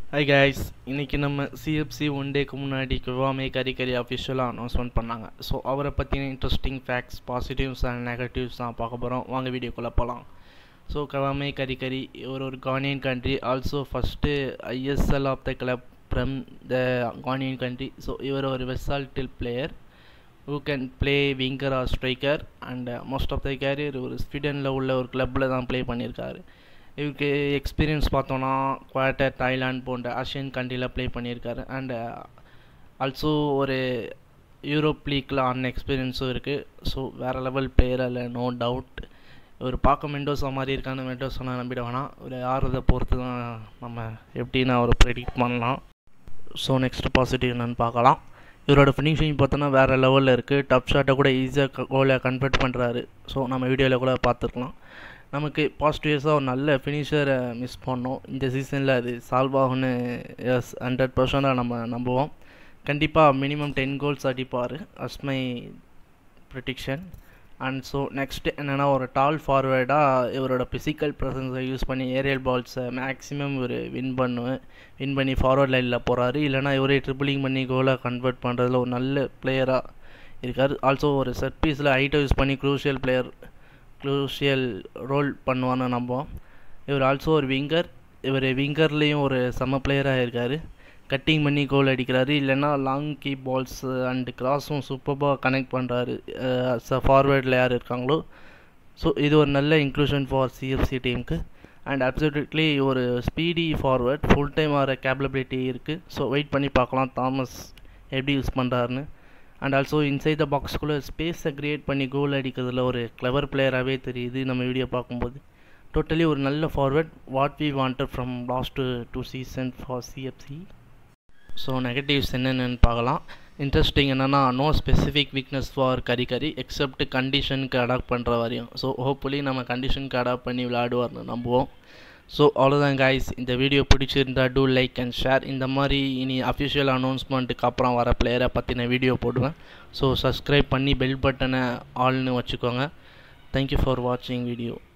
hi guys இன்றைக்கி நம்ம CFC one டேக்கு முன்னாடி குவாமே கரி கரி அஃபிஷியலாக அனௌன்ஸ்மெண்ட் பண்ணாங்க ஸோ அவரை பற்றின interesting facts positives and negatives தான் பார்க்க போகிறோம் வாங்க வீடியோக்குள்ளே போகலாம் ஸோ கவாமே கரி கரி இவர் ஒரு கானியன் country also first ISL of the club from the கானியன் கண்ட்ரி ஸோ இவர் ஒரு வெசால்டில் player who can play winger or striker and most of the career ஒரு ஸ்வீடனில் உள்ள ஒரு கிளப்பில் தான் ப்ளே பண்ணியிருக்காரு இவருக்கு எக்ஸ்பீரியன்ஸ் பார்த்தோன்னா குவாட்டர் தாய்லாந்து போன்ற ஆசியன் கண்ட்ரியில் ப்ளே பண்ணியிருக்காரு அண்ட் ஆல்சோ ஒரு யூரோப் லீக்கில் ஆன எக்ஸ்பீரியன்ஸும் இருக்குது ஸோ வேறு லெவல் பிளேயர் இல்லை நோ டவுட் ஒரு பார்க்க மெண்டோஸா மாதிரி இருக்கான்னு மெண்டோஸா நம்பிட வேணாம் ஒரு ஆறுறதை பொறுத்து தான் நம்ம எப்படின்னு அவரை ப்ரெடிக்ட் பண்ணலாம் ஸோ நெக்ஸ்ட் பாசிட்டிவ் என்னன்னு பார்க்கலாம் இவரோட ஃபினிஷிங் பார்த்தோன்னா வேறு லெவலில் இருக்குது டப் ஷாட்டை கூட ஈஸியாக கோலை கன்வெர்ட் பண்ணுறாரு ஸோ நம்ம வீடியோவில் கூட பார்த்துருக்கலாம் நமக்கு பாசிட்டிவ்ஸாக ஒரு நல்ல ஃபினிஷரை மிஸ் பண்ணோம் இந்த சீசனில் அது சால்வ் ஆகும்னு எஸ் ஹண்ட்ரட் பர்சன்டாக நம்ம நம்புவோம் கண்டிப்பாக மினிமம் டென் கோல்ஸ் அடிப்பார் as my prediction and so next என்னென்னா ஒரு டால் ஃபார்வேர்டாக இவரோட ஃபிசிக்கல் ப்ரெசன்ஸை யூஸ் பண்ணி ஏரியல் பால்ஸை மேக்ஸிமம் இவர் வின் பண்ணுவேன் வின் பண்ணி ஃபார்வர்ட் லைனில் போகிறாரு இல்லைனா இவரே ட்ரிபிளிங் பண்ணி கோலாக கன்வெர்ட் பண்ணுறதுல ஒரு நல்ல பிளேயராக இருக்கார் ஆல்சோ ஒரு செட் பீஸில் ஹைட்டை யூஸ் பண்ணி க்ரூஷியல் பிளேயர் க்ரூஷியல் ரோல் பண்ணுவான்னு நம்புவோம் இவர் ஆல்சோ ஒரு விங்கர் இவர் விங்கர்லேயும் ஒரு செம்ம பிளேயராக இருக்கார் கட்டிங் பண்ணி கோல் அடிக்கிறாரு இல்லைன்னா லாங் கீ பால்ஸ் அண்ட் கிராஸும் சூப்பராக கனெக்ட் பண்ணுறாரு ஃபார்வேர்டில் யார் இருக்காங்களோ ஸோ இது ஒரு நல்ல இன்க்ளூஷன் ஃபார் சிஎஃப்சி டீமுக்கு அண்ட் அப்சல்யூட்லி ஒரு ஸ்பீடி ஃபார்வேர்ட் ஃபுல் டைம் ஆகிற கேப்பபிலிட்டி இருக்குது ஸோ வெயிட் பண்ணி பார்க்கலாம் தாமஸ் எப்படி யூஸ் பண்ணுறாருன்னு அண்ட் ஆல்சோ இன்சைட் த பாக்ஸ்குள்ளே ஸ்பேஸை க்ரியேட் பண்ணி கோல் அடிக்கிறதுல ஒரு கிளவர் பிளேயராகவே தெரியுது நம்ம வீடியோ பார்க்கும்போது டோட்டலி ஒரு நல்ல forward what we wanted from last two season for CFC so negatives என்னென்னு பார்க்கலாம் இன்ட்ரெஸ்டிங் என்னென்னா நோ ஸ்பெசிஃபிக் வீக்னஸ் ஃபார் கரி கரி எக்ஸப்ட் கண்டிஷனுக்கு அடாப்ட் பண்ணுற வரையும் ஸோ ஹோப்ஃபுல்லி நம்ம கண்டிஷனுக்கு அடாப்ட் பண்ணி விளையாடுவார்னு நம்புவோம் ஸோ அவ்வளோதான் கைஸ் இந்த வீடியோ பிடிச்சிருந்தா டூ லைக் அண்ட் ஷேர் இந்த மாதிரி இனி அஃபிஷியல் அனௌன்ஸ்மெண்ட்டுக்கு அப்புறம் வர பிளேயரை பற்றின வீடியோ போடுவேன் ஸோ சப்ஸ்கிரைப் பண்ணி பெல் பட்டனை ஆல்னு வச்சுக்கோங்க தேங்க்யூ ஃபார் வாட்சிங் வீடியோ